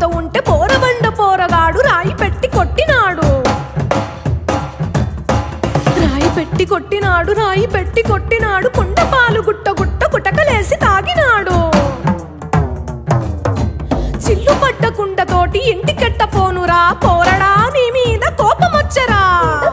పోతా ఉంటే పోరబండ పోరగాడు రాయి పెట్టి కొట్టినాడు రాయి పెట్టి కొట్టినాడు రాయి పెట్టి కొట్టినాడు కుండ పాలు గుట్ట గుట్ట కుటకలేసి తాగినాడు చిల్లు పడ్డ కుండతోటి ఇంటికెట్ట పోనురా పోరడా నీ మీద కోపమొచ్చరా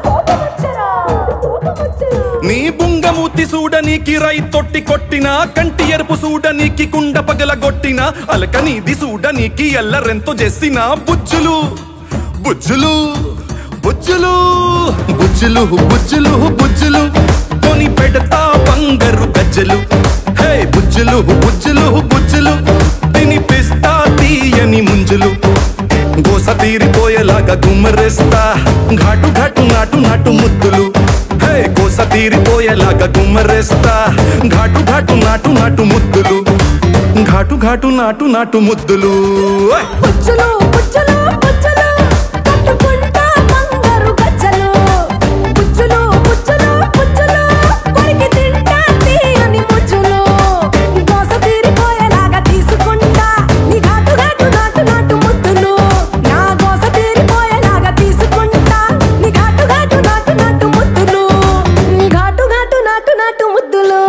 నీ బుంగమూతి సూడనీకి రై తొట్టి కొట్టిన కంటి ఎరుపు సూడనీకి కుండ పగల కొట్టిన అలక నీది సూడనీకి ఎల్లరెంతో చేసిన బుజ్జులు బుజ్జులు బుజ్జులు బుజ్జులు బుజ్జులు బుజ్జులు కొని పెడతా బంగారు గజ్జలు హే బుజ్జులు బుజ్జులు బుజ్జులు తినిపిస్తా తీయని ముంజులు గోస తీరిపోయేలాగా గుమ్మరేస్తా ఘాటు ఘాటు నాటు నాటు ముద్దులు హే గోస తీరిపోయేలాగా గుమ్మరేస్తా ఘాటు ఘాటు నాటు నాటు ముద్దులు ఘాటు ఘాటు నాటు నాటు ముద్దులు ఓయ్! పుచ్చులు పుచ్చులు పుచ్చులు కట్టుకుంటా బంగారు గజ్జలు పుచ్చులు పుచ్చులు పుచ్చులు కొరికి తింటా తీయని ముచ్చులు దోస తీరిపోయేలాగా తీసుకుంటా నీ ఘాటు ఘాటు నాటు నాటు ముద్దులు నా దోస తీరిపోయేలాగా తీసుకుంటా నీ ఘాటు ఘాటు నాటు నాటు ముద్దులు నీ ఘాటు ఘాటు నాటు నాటు ముద్దులు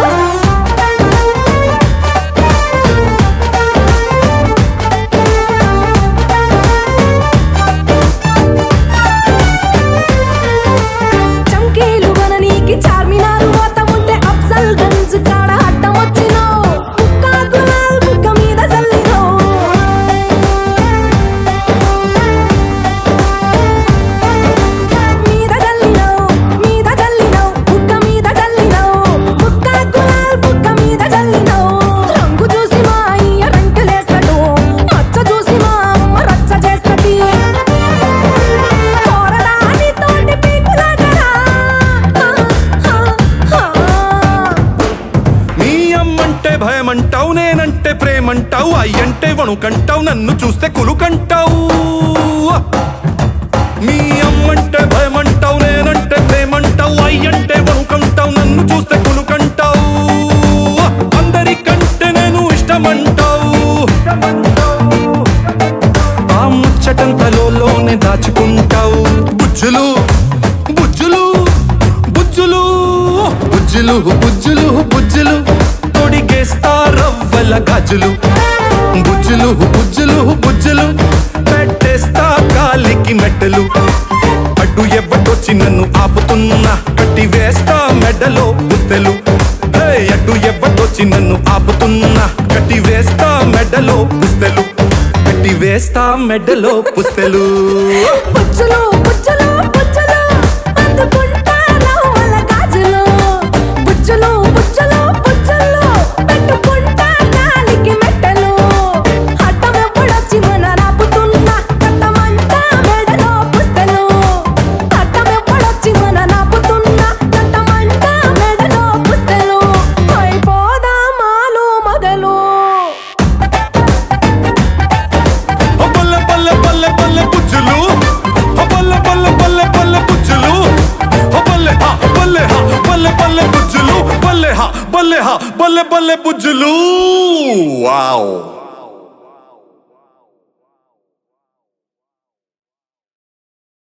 చంకీలు గననీకి చార్మినారు మోత ముందే అఫ్జల్ గంజ్ కాడ అడ్డం వచ్చినావు ముక్కా గులాల్ బుక్క మీద చల్లినావు మీద చల్లినావు మీద చల్లినావు బుక్క మీద చల్లినావు ముక్కా గులాల్ బుక్క మీద చల్లినావు రంగు చూసి మా అయ్య రంకెలేస్తాడు మచ్చ చూసి మా అమ్మ రచ్చ చేస్తది పోరడాని తోటి పీకులాటరా నీ అమ్మంటే భయమంటావు నేనంటే ప్రేమంటావు అయ్యంటే వణుకంటావు నన్ను చూస్తే కులుకంటావు మీ అమ్మంటే భయమంటావు నేనంటే ప్రేమంటావు అయ్యంటే వణుకంటావు నన్ను చూస్తే కులుకంటావు అందరికంటే నేను ఇష్టమంటావు ఆ ముచ్చటంతలోనే దాచుకుంటావు బుజ్జులు బుజ్జులు బుజ్జులు బుజ్జులు బుజ్జులు బుజ్జులు తొడిగేస్తా రవ్వల గాజులు బుజ్జులు బుజ్జులు బుజ్జులు పెట్టేస్తా కాలికి మెట్టలు అడ్డు ఎవ్వటొచ్చి నన్ను ఆపుతున్నా కట్టి వేస్తా మెడలో పుస్తెలు హే, అడ్డు ఎవ్వటొచ్చి నన్ను ఆపుతున్నా కట్టి వేస్తా మెడలో పుస్తెలు కట్టి వేస్తా మెడలో పుస్తెలు పుచ్చులు పుచ్చులు పుచ్చులు అందుకుంటా రవ్వల గాజులు పుచ్చులు పుచ్చులు పుచ్చులు పెట్టుకుంటా కాలికి మెట్టలు హట్టం ఎప్పుడొచ్చి మన రాపుతున్నా కట్టమంటా మెడలో పుస్తలు హట్టం ఎప్పుడొచ్చి మన రాపుతున్నా కట్టమంటా మెడలో పుస్తలు అయిపోదా మాలు మొదలు ఓ బల్లె బల్లె బల్లె బల్లె బుజ్జులు ఓ బల్లె బల్లె బల్లె బల్లె బుజ్జులు ఓ బల్లె హా బల్లె హా బల్లె బల్లె బుజ్జులు బల్లె హా బల్లె హా బల్లె బల్లె బుజ్జులు వావ్